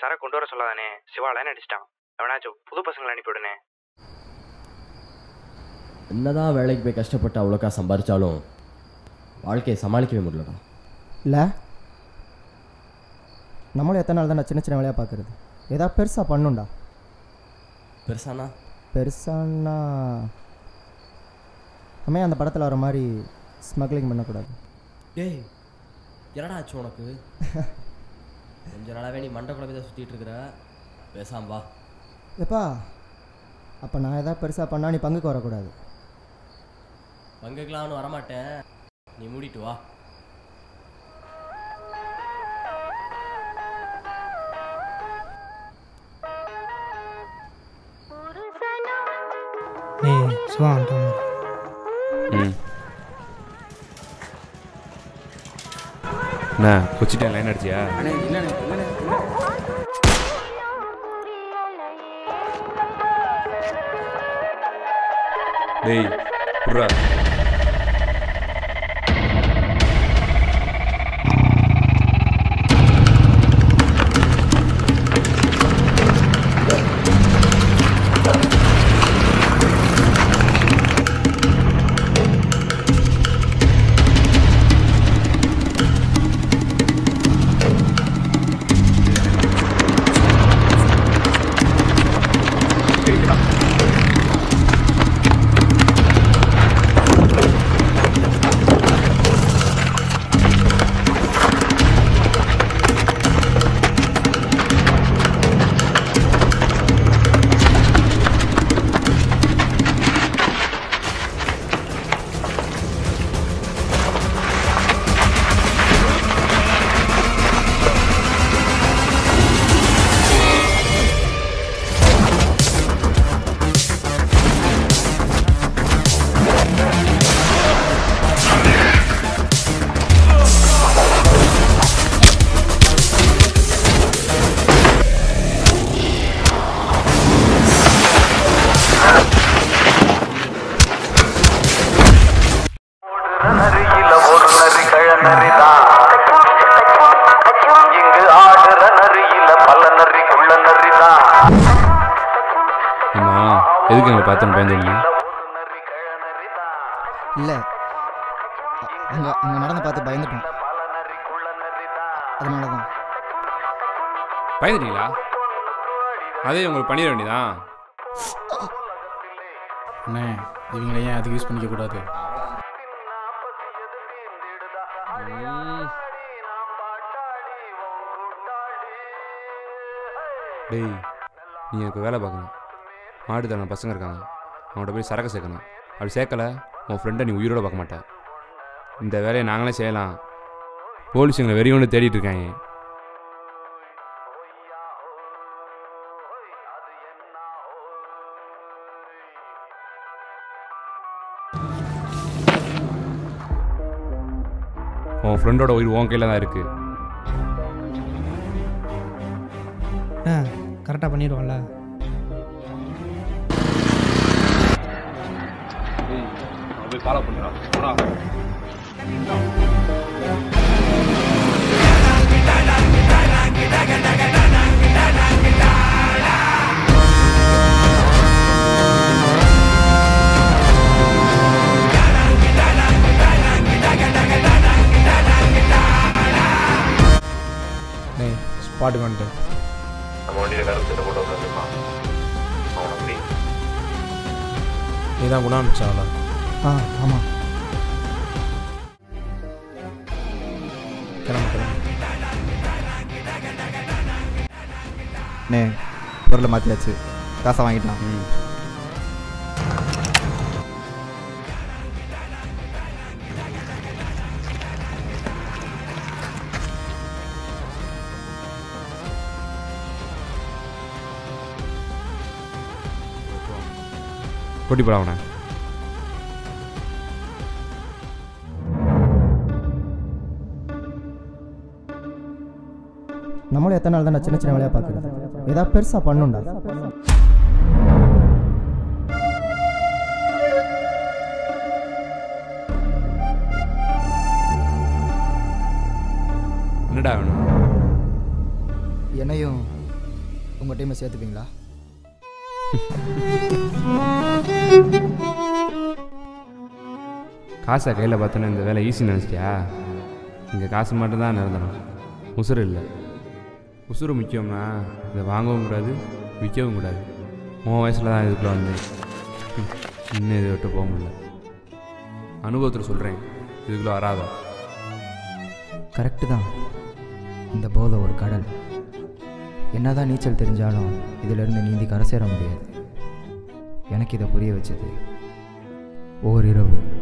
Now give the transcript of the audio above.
சரக்கு கொண்டு வர சொல்லாதானே சிவா லைன் அடிச்சிட்டான் எவனாச்சும் புது பசங்களை அனுப்பிவிடுனே என்னதான் வேலைக்கு போய் கஷ்டப்பட்டு அவ்வளோக்கா சம்பாரிச்சாலும் வாழ்க்கையை சமாளிக்கவே முடியலடா இல்லை நம்மளும் எத்தனை நாள் தான் சின்ன சின்ன வேலையாக பார்க்குறது ஏதாவது பெருசாக பண்ணுண்டா பெருசானா பெருசான்னா நம்ம அந்த படத்தில் வர மாதிரி ஸ்மக்லிங் பண்ணக்கூடாது டேய் என்னடா ஆச்சு உனக்கு கொஞ்ச நாளாவே நீ மண்டை குழம்பி தான் சுற்றிட்டு இருக்கிற பேசாம வா எப்பா அப்போ நான் ஏதாவது பெருசாக பண்ணால் நீ பங்குக்கு வரக்கூடாது பங்குக்கெல்லாம் வரமாட்டேன் நீ மூடிட்டு வா ஏய் சிவா வந்துட்டான் ம் என்ன கொச்சிட்டேன் லைன் அடிச்சியா டேய் புர்ரா நரியில ஒரு நரி கழநரிதான் இங்கு ஆடுற நரியில பல நரி குள்ள நரிதான் ஆமா எதுக்கு எங்களை பார்த்தோன்னு பயந்துருங்க ஒரு நரி கழநரிதான் இல்லை அங்கே அங்கே நடந்து பார்த்து பயந்துட்டோம் பல நரி குள்ள நரிதான் அதனால தான் பயந்துட்டீங்களா அதே உங்களுக்கு பண்ணிட வேண்டியதான் அண்ணே இவங்களை ஏன் அதுக்கு யூஸ் பண்ணிக்க கூடாது டேய் நீ எனக்கு வேலை பார்க்கணும் மாடு தர பசங்க இருக்காங்க அவன்கிட்ட போய் சரக்கு சேர்க்கணும் அப்படி சேர்க்கல உன் ஃப்ரெண்டை நீ உயிரோட பார்க்க மாட்டேன் இந்த வேலையை நாங்களே செய்யலாம் போலீஸ் எங்களை வெறி ஒன்று தேடிட்டு இருக்காங்க உன் ஃப்ரெண்டோட உயிர் உன் கையில் தான் இருக்குது ஆ கரெக்டாக பண்ணிடுவோம்ல போய் ஃபாலோ பண்ணுறான் டேய் ஸ்பாட்டுக்கு வந்துட்டு நம்ம வண்டியில கருத்து போட்டு வந்துருப்பான் அவன் அப்படி நீ தான் குணம் அனுப்பிச்சாங்களா ஆ ஆமாம் கிளம்பு கிளம்பு நே பொருளை மாற்றியாச்சு காசை வாங்கிட்டான் ம் கொட்டி போடா அவனை நம்மளும் எத்தனை நாள் தான் சின்ன சின்ன வேலையாக பார்க்குறது ஏதாவது பெருசாக பண்ணுண்டா என்னடா வேணும் என்னையும் உங்கள் டீமை சேர்த்துப்பீங்களா காசை கையில் பார்த்தோன்னே இந்த வேலை ஈஸி நினச்சிட்டியா இங்கே காசு மட்டும்தான் நிரந்தரம் உசுறு இல்லை உசுறு முக்கியம்னா இதை வாங்கவும் கூடாது விற்கவும் கூடாது உன் வயசில் தான் இதுக்குள்ளே வந்து ம், இன்னும் இதை விட்டு போக முடியல அனுபவத்தில் சொல்கிறேன் இதுக்குள்ளே வராத கரெக்டு தான் இந்த போதை ஒரு கடல் என்னதான் நீச்சல் தெரிஞ்சாலும் இதிலிருந்து நீந்தி கரை சேர முடியாது எனக்கு இதை புரிய வச்சது ஓரிரவு